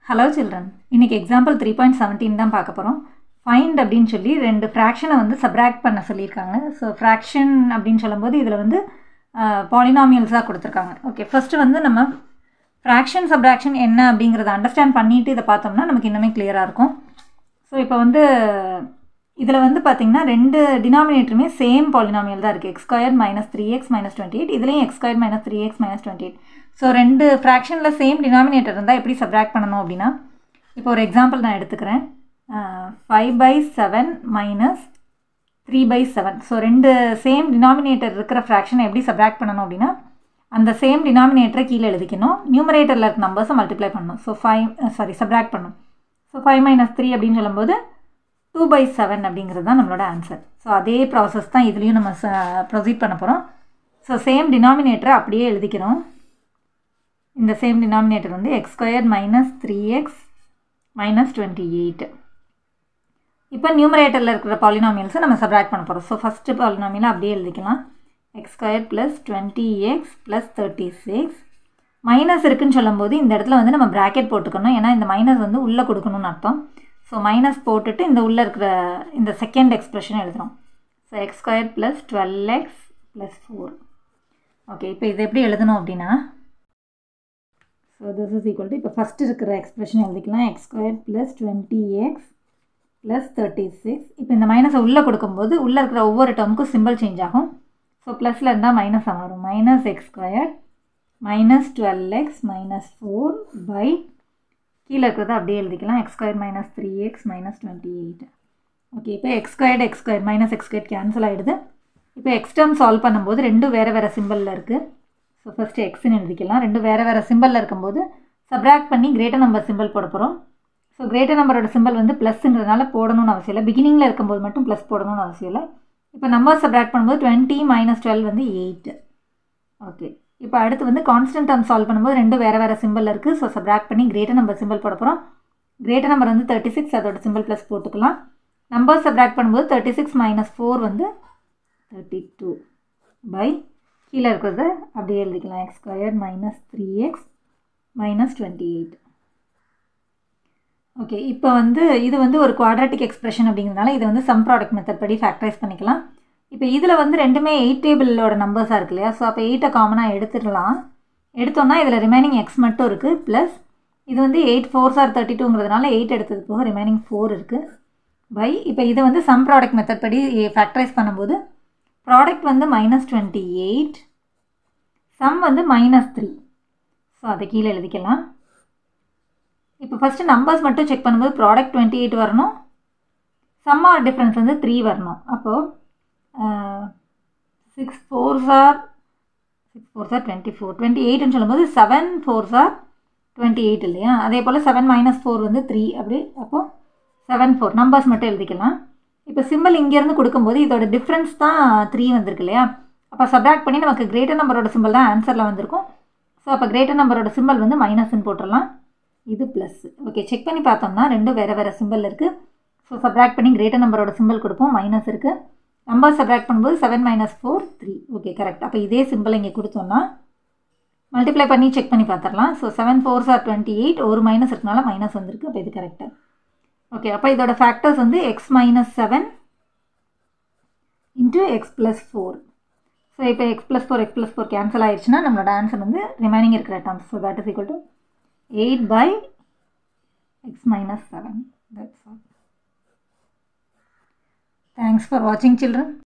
hello children இன்னைக்கு example three point seventeen தான் பார்க்க போகிறோம் ஃபைண்ட் அப்படின்னு சொல்லி ரெண்டு ஃப்ராக்ஷனை வந்து சப்ராக்ட் பண்ண சொல்லியிருக்காங்க ஸோ ஃப்ராக்ஷன் அப்படின்னு சொல்லும்போது இதில் வந்து பாலினாமியல்ஸாக கொடுத்துருக்காங்க ஓகே ஃபஸ்ட்டு வந்து நம்ம ஃப்ராக்ஷன் சப்ராக்ஷன் என்ன அப்படிங்கிறத அண்டர்ஸ்டாண்ட் பண்ணிவிட்டு இதை பார்த்தோம்னா நமக்கு இன்னுமே கிளியராக இருக்கும் ஸோ இப்போ வந்து இதில் வந்து பார்த்திங்கன்னா ரெண்டு டினாமினேட்டருமே சேம் பாலினாமியல் தான் இருக்குது x square minus three x minus twenty eight இதுலேயும் x square minus three x minus twenty eight so ரெண்டு ஃப்ராக்ஷனில் சேம் டினாமினேட்டர் இருந்தால் எப்படி சப்ராக்ட் பண்ணணும் அப்படின்னா இப்போ ஒரு எக்ஸாம்பிள் நான் எடுத்துக்கிறேன் five by seven minus three by seven so ரெண்டு சேம் டினாமினேட்டர் இருக்கிற ஃப்ராக்ஷனை எப்படி சப்ராக்ட் பண்ணணும் அப்படின்னா அந்த சேம் டினாமினேட்டரை கீழே எழுதிக்கணும் நியூமரேட்டரில் இருக்க நம்பர்ஸை மல்டிப்ளை பண்ணணும் ஸோ ஃபைவ் சாரி சப்ராக்ட் பண்ணணும் ஸோ ஃபைவ் மைனஸ் த்ரீ அப்படின்னு சொல்லும்போது டூ பை செவன் அப்படிங்கிறது தான் நம்மளோட ஆன்சர் ஸோ அதே ப்ராசஸ் தான் இதுலேயும் நம்ம ப்ரொசீட் பண்ண போகிறோம் ஸோ சேம் டினாமினேட்டரை அப்படியே எழுதிக்கிறோம் இந்த சேம் டினாமினேட்டர் வந்து x square minus three x minus twenty eight இப்போ நியூமரேட்டரில் இருக்கிற பாலினாமியல்ஸை நம்ம சப்ராக்ட் பண்ண போகிறோம் ஸோ ஃபஸ்ட்டு பாலினாமியலை அப்படியே எழுதிக்கலாம் x square plus twenty x plus thirty six minus இருக்குன்னு சொல்லும்போது இந்த இடத்துல வந்து நம்ம ப்ராக்கெட் போட்டுக்கணும் ஏன்னா இந்த மைனஸ் வந்து உள்ளே கொடுக்கணும்னு அர்த்தம் ஸோ மைனஸ் போட்டுட்டு இந்த உள்ளே இருக்கிற இந்த செகண்ட் எக்ஸ்ப்ரெஷன் எழுதுகிறோம் so x square plus twelve x plus four okay இப்போ இது எப்படி எழுதணும் அப்படின்னா so this is equal to இப்போ ஃபஸ்ட்டு இருக்கிற எக்ஸ்ப்ரெஷன் எழுதிக்கலாம் x square plus twenty x plus thirty six இப்போ இந்த மைனஸை உள்ளே கொடுக்கும்போது உள்ளே இருக்கிற ஒவ்வொரு டேர்முக்கும் சிம்பிள் சேஞ்ச் ஆகும் ஸோ ப்ளஸில் இருந்தால் மைனஸாக வரும் minus x square minus twelve x minus four by கீழே இருக்கிறத அப்படியே எழுதிக்கலாம் x square minus three x minus twenty eight okay இப்போ x squared x square minus x square cancel ஆகிடுது இப்போ எக்ஸ் டேர்ம் சால்வ் பண்ணும்போது ரெண்டும் வேறு வேறு சிம்பிளில் இருக்குது ஸோ ஃபஸ்ட்டு எக்ஸ்ன்னு எழுதிக்கலாம் ரெண்டும் வேறு வேறு சிம்பிளில் இருக்கும்போது சப்ராக்ட் பண்ணி கிரேட்டர் நம்பர் சிம்பிள் போட போகிறோம் ஸோ கிரேட்டர் நம்பரோட சிம்பிள் வந்து ப்ளஸ்ங்கிறதுனால போடணும்னு அவசியம் இல்லை பிகினிங்கில் இருக்கும்போது மட்டும் ப்ளஸ் போடணும்னு அவசியம் இல்லை இப்போ நம்பர் சப்ராக்ட் பண்ணும்போது டுவெண்ட்டி மைனஸ் டுவெல் வந்து எயிட் ஓகே இப்போ அடுத்து வந்து கான்ஸ்டன்ட் டேர்ம் சால்வ் பண்ணும்போது ரெண்டு வேறு வேறு சிம்பிள் இருக்குது ஸோ சப்ராக்ட் பண்ணி கிரேட்டர் நம்பர் சிம்பிள் போட போகிறோம் கிரேட்டர் நம்பர் வந்து தேர்ட்டி சிக்ஸ் அதோட சிம்பிள் ப்ளஸ் போட்டுக்கலாம் நம்பர் சப்ராக்ட் பண்ணும்போது தேர்ட்டி சிக்ஸ் மைனஸ் ஃபோர் வந்து தேர்ட்டி டூ பை கீழே இருக்கிறத அப்படியே எழுதிக்கலாம் x square minus three x minus twenty eight okay இப்போ வந்து இது வந்து ஒரு குவாட்ராட்டிக் எக்ஸ்பிரஷன் அப்படிங்கிறதுனால இதை வந்து சம் ப்ராடக்ட் மெத்தட் படி ஃபேக்டரைஸ் பண்ணிக்கலாம் இப்போ இதில் வந்து ரெண்டுமே எயிட் டேபிளோட நம்பர்ஸாக இருக்கு இல்லையா ஸோ அப்போ எயிட்டை காமனாக எடுத்துடலாம் எடுத்தோன்னா இதில் ரிமைனிங் எக்ஸ் மட்டும் இருக்குது ப்ளஸ் இது வந்து எயிட் ஃபோர்ஸ் ஆர் தேர்ட்டி டூங்கிறதுனால எயிட் எடுத்தது போக ரிமைனிங் ஃபோர் இருக்குது பை இப்போ இதை வந்து சம் ப்ராடக்ட் மெத்தட் படி ஃபேக்டரைஸ் பண்ணும்போது ப்ராடக்ட் வந்து மைனஸ் டுவெண்ட்டி எயிட் சம் வந்து மைனஸ் த்ரீ ஸோ அதை கீழே எழுதிக்கலாம் இப்போ ஃபஸ்ட்டு நம்பர்ஸ் மட்டும் செக் பண்ணும்போது ப்ராடக்ட் டுவெண்ட்டி எயிட் வரணும் சம் ஆர் டிஃப்ரென்ஸ் வந்து த்ரீ வரணும் அப்போது six fours are six fours are twenty four twenty எயிட்னு சொல்லும்போது seven fours are twenty eight இல்லையா அதே போல் செவன் மைனஸ் ஃபோர் வந்து த்ரீ அப்படி அப்போது செவன் ஃபோர் நம்பர்ஸ் மட்டும் எழுதிக்கலாம் இப்போ சிம்பிள் இங்கேருந்து கொடுக்கும்போது இதோட டிஃப்ரென்ஸ் தான் த்ரீ வந்திருக்கு இல்லையா அப்போ சப்ராக்ட் பண்ணி நமக்கு கிரேட்டர் நம்பரோட சிம்பிள் தான் ஆன்சரில் வந்திருக்கும் ஸோ அப்போ கிரேட்டர் நம்பரோட சிம்பிள் வந்து மைனஸ்ன்னு போட்டுடலாம் இது ப்ளஸ் ஓகே செக் பண்ணி பார்த்தோம்னா ரெண்டும் வேறு வேறு சிம்பிள் இருக்குது ஸோ சப்ராக்ட் பண்ணி கிரேட்டர் நம்பரோட சிம்பிள் கொடுப்போம் மைனஸ் இருக்குது நம்பர் சப்ராக்ட் பண்ணும்போது seven minus four three okay correct அப்போ இதே சிம்பிள் இங்கே கொடுத்தோம்னா மல்டிப்ளை பண்ணி செக் பண்ணி பார்த்துடலாம் so seven fours are twenty eight ஒரு மைனஸ் இருக்கனால மைனஸ் வந்திருக்கு அப்போ இது கரெக்டாக ஓகே அப்போ இதோட ஃபேக்டர்ஸ் வந்து x minus seven into x plus four so இப்போ x plus four x plus four cancel ஆயிடுச்சுன்னா நம்மளோட ஆன்சர் வந்து ரிமைனிங் இருக்கிற terms so that is equal to eight by x minus seven that's all thanks for வாட்சிங் children